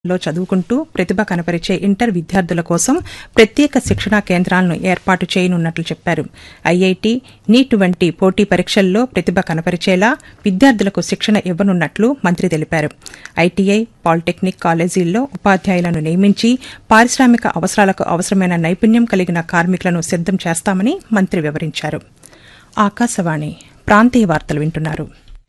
లో చదువుకుంటూ ప్రతిభ కనపరిచే ఇంటర్ విద్యార్థుల కోసం ప్రత్యేక శిక్షణా కేంద్రాలను ఏర్పాటు చేయనున్నట్లు చెప్పారు ఐఐటి నీట్ వంటి పోటీ పరీక్షల్లో ప్రతిభ కనపరిచేలా విద్యార్థులకు శిక్షణ ఇవ్వనున్నట్లు మంత్రి తెలిపారు ఐటీఐ పాలిటెక్నిక్ కాలేజీల్లో ఉపాధ్యాయులను నియమించి పారిశ్రామిక అవసరాలకు అవసరమైన నైపుణ్యం కలిగిన కార్మికులను సిద్దం చేస్తామని మంత్రి వివరించారు ఆకాశవాణి ప్రాంతీయ వార్తలు వింటున్నారు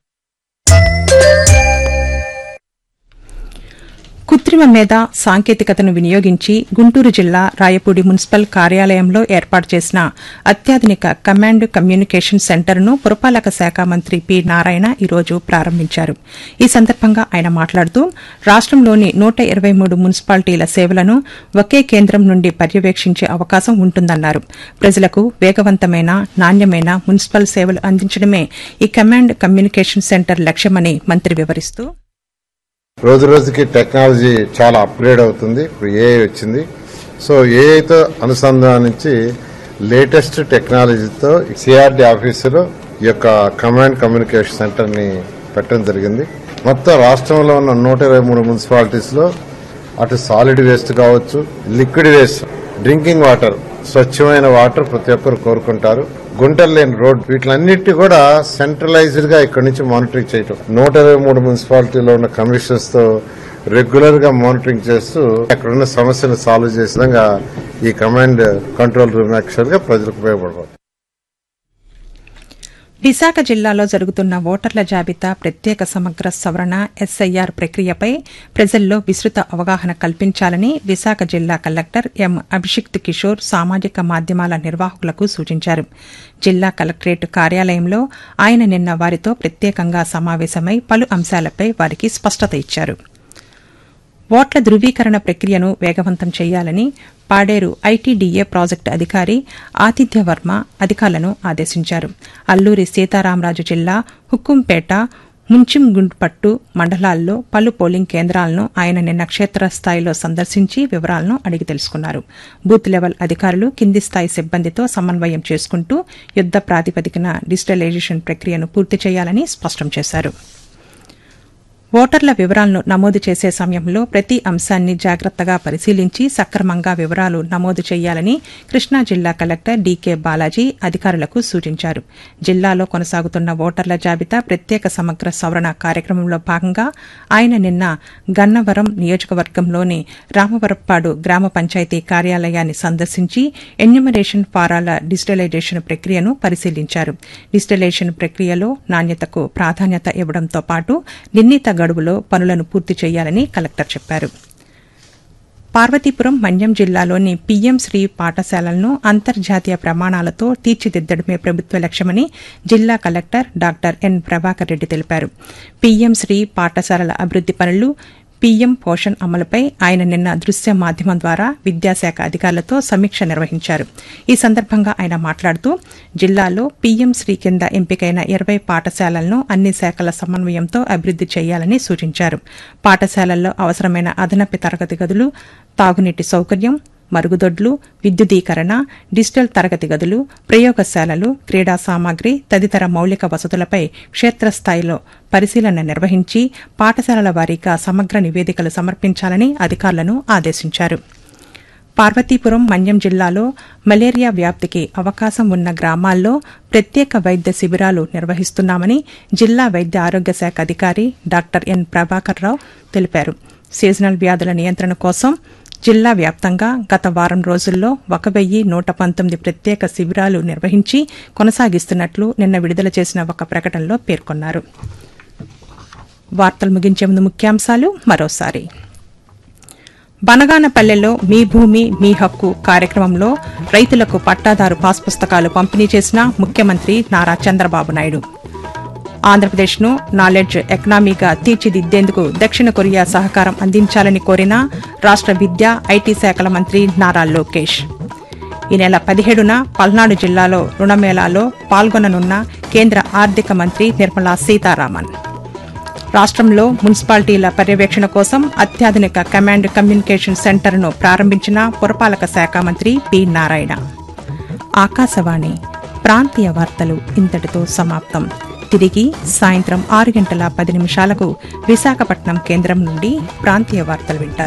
కృత్రిమ మేధ సాంకేతికతను వినియోగించి గుంటూరు జిల్లా రాయపూడి మున్సిపల్ కార్యాలయంలో ఏర్పాటు చేసిన అత్యాధునిక కమాండ్ కమ్యూనికేషన్ సెంటర్ను పురపాలక శాఖ మంత్రి పి నారాయణ ఈరోజు ప్రారంభించారు ఈ సందర్భంగా ఆయన మాట్లాడుతూ రాష్టంలోని నూట ఇరవై మూడు మున్సిపాలిటీల సేవలను ఒకే కేంద్రం నుండి పర్యవేక్షించే అవకాశం ఉంటుందన్నారు ప్రజలకు వేగవంతమైన నాణ్యమైన మున్సిపల్ సేవలు అందించడమే ఈ కమాండ్ కమ్యూనికేషన్ సెంటర్ లక్ష్యమని మంత్రి వివరిస్తూ రోజు రోజుకి టెక్నాలజీ చాలా అప్గ్రేడ్ అవుతుంది ఇప్పుడు ఏఐ వచ్చింది సో ఏఐతో అనుసంధానించి లేటెస్ట్ టెక్నాలజీతో సిఆర్డి ఆఫీసులో ఈ యొక్క కమాండ్ కమ్యూనికేషన్ సెంటర్ ని పెట్టడం జరిగింది మొత్తం రాష్ట్రంలో ఉన్న నూట ఇరవై మూడు మున్సిపాలిటీస్ లో అటు సాలిడ్ వేస్ట్ కావచ్చు లిక్విడ్ వేస్ట్ డ్రింకింగ్ వాటర్ స్వచ్ఛమైన వాటర్ ప్రతి ఒక్కరు కోరుకుంటారు గుంటలు లేని రోడ్ వీటిలన్నిటి కూడా సెంట్రలైజ్డ్ గా ఇక్కడ నుంచి మానిటరింగ్ చేయటం నూట ఇరవై మూడు మున్సిపాలిటీలో ఉన్న కమిషనర్స్ తో రెగ్యులర్ గా మానిటరింగ్ చేస్తూ అక్కడ ఉన్న సమస్యలు సాల్వ్ చేసే విధంగా ఈ కమాండ్ కంట్రోల్ రూమ్ యాక్చువల్ గా ప్రజలకు ఉపయోగపడబోతుంది విశాఖ జిల్లాలో జరుగుతున్న ఓటర్ల జాబితా ప్రత్యేక సమగ్ర సవరణ ఎస్ఐఆర్ ప్రక్రియపై ప్రజల్లో విస్తృత అవగాహన కల్పించాలని విశాఖ జిల్లా కలెక్టర్ ఎం అభిషిక్త్ కిషోర్ సామాజిక మాధ్యమాల నిర్వాహకులకు సూచించారు జిల్లా కలెక్టరేట్ కార్యాలయంలో ఆయన నిన్న వారితో ప్రత్యేకంగా సమావేశమై పలు అంశాలపై వారికి స్పష్టత ఇచ్చారు ఓట్ల ధృవీకరణ ప్రక్రియను వేగవంతం చేయాలని పాడేరు ఐటీడీఏ ప్రాజెక్టు అధికారి ఆతిథ్య వర్మ అధికారులను ఆదేశించారు అల్లూరి సీతారామరాజు జిల్లా హుక్కుంపేట ముంచింగుండ్పట్టు మండలాల్లో పలు పోలింగ్ కేంద్రాలను ఆయన నిన్న క్షేత్రస్థాయిలో సందర్శించి వివరాలను అడిగి తెలుసుకున్నారు బూత్ లెవెల్ అధికారులు కింది స్థాయి సిబ్బందితో సమన్వయం చేసుకుంటూ యుద్ద ప్రాతిపదికన డిజిటలైజేషన్ ప్రక్రియను పూర్తి చేయాలని స్పష్టం చేశారు ఓటర్ల వివరాలను నమోదు చేసే సమయంలో ప్రతి అంశాన్ని జాగ్రత్తగా పరిశీలించి సక్రమంగా వివరాలు నమోదు చేయాలని కృష్ణా జిల్లా కలెక్టర్ డీకే బాలాజీ అధికారులకు సూచించారు జిల్లాలో కొనసాగుతున్న ఓటర్ల జాబితా ప్రత్యేక సమగ్ర సవరణ కార్యక్రమంలో భాగంగా ఆయన నిన్న గన్నవరం నియోజకవర్గంలోని రామవరప్పాడు గ్రామ పంచాయతీ కార్యాలయాన్ని సందర్శించి ఎన్యూమరేషన్ ఫారాల డిజిటలైజేషన్ ప్రక్రియను పరిశీలించారు డిజిటలైజేషన్ ప్రక్రియలో నాణ్యతకు ప్రాధాన్యత ఇవ్వడంతో పాటు నిర్ణీత గడువులో పనులను పూర్తి చేయాలని కలెక్టర్ చెప్పారు పార్వతీపురం మన్యం జిల్లాలోని పీఎం శ్రీ పాఠశాలలను అంతర్జాతీయ ప్రమాణాలతో తీర్చిదిద్దడమే ప్రభుత్వ లక్ష్యమని జిల్లా collector doctor N Prabhakar Reddy తెలిపారు పీఎం శ్రీ పాఠశాలల అభివృద్ది పనులు పీఎం పోషణ్ అమలుపై ఆయన నిన్న దృశ్య మాధ్యమం ద్వారా విద్యాశాఖ అధికారులతో సమీక్ష నిర్వహించారు ఈ సందర్భంగా ఆయన మాట్లాడుతూ జిల్లాలో పీఎం శ్రీ కింద ఎంపికైన ఇరవై పాఠశాలలను అన్ని శాఖల సమన్వయంతో అభివృద్ది చేయాలని సూచించారు పాఠశాలల్లో అవసరమైన అదనపు తరగతి గదులు తాగునీటి సౌకర్యం మరుగుదొడ్లు విద్యుదీకరణ డిజిటల్ తరగతి గదులు ప్రయోగశాలలు క్రీడా సామాగ్రి తదితర మౌలిక వసతులపై క్షేత్రస్థాయిలో పరిశీలన నిర్వహించి పాఠశాలల వారీగా సమగ్ర నివేదికలు సమర్పించాలని అధికారులను ఆదేశించారు పార్వతీపురం మన్యం జిల్లాలో మలేరియా వ్యాప్తికి అవకాశం ఉన్న గ్రామాల్లో ప్రత్యేక వైద్య శిబిరాలు నిర్వహిస్తున్నామని జిల్లా వైద్య ఆరోగ్య శాఖ అధికారి డాక్టర్ ఎన్ ప్రభాకర్ రావు తెలిపారు సీజనల్ వ్యాధుల నియంత్రణ కోసం జిల్లా వ్యాప్తంగా గత వారం రోజుల్లో ఒక వెయ్యి నూట పంతొమ్మిది ప్రత్యేక శిబిరాలు నిర్వహించి కొనసాగిస్తున్నట్లు నిన్న విడుదల చేసిన ఒక ప్రకటనలో పేర్కొన్నారు వార్తలు ముగించే ముందు ముఖ్యాంశాలు మరోసారి బనగానపల్లెలో మీ భూమి మీ హక్కు కార్యక్రమంలో రైతులకు పట్టాదారు పాస్ పుస్తకాలు పంపిణీ చేసిన ముఖ్యమంత్రి నారా చంద్రబాబు నాయుడు ఆంధ్రప్రదేశ్ను నాలెడ్జ్ ఎకనామీగా తీర్చిదిద్దేందుకు దక్షిణ కొరియా సహకారం అందించాలని కోరిన రాష్ట విద్యా ఐటీ శాఖల మంత్రి నారా లోకేష్ ఈ నెల పదిహేడున పల్నాడు జిల్లాలో రుణమేళాలో పాల్గొననున్న కేంద్ర ఆర్థిక మంత్రి నిర్మలా సీతారామన్ రాష్ట్రంలో మున్సిపాలిటీల పర్యవేక్షణ కోసం అత్యాధునిక కమాండ్ కమ్యూనికేషన్ సెంటర్ను ప్రారంభించిన పురపాలక శాఖ మంత్రి పి నారాయణ ఆకాశవాణి ప్రాంతీయ వార్తలు ఇంతటితో సమాప్తం తిరిగి సాయంత్రం ఆరు గంటల పది నిమిషాలకు విశాఖపట్నం కేంద్రం నుండి ప్రాంతీయ వార్తలు వింటారు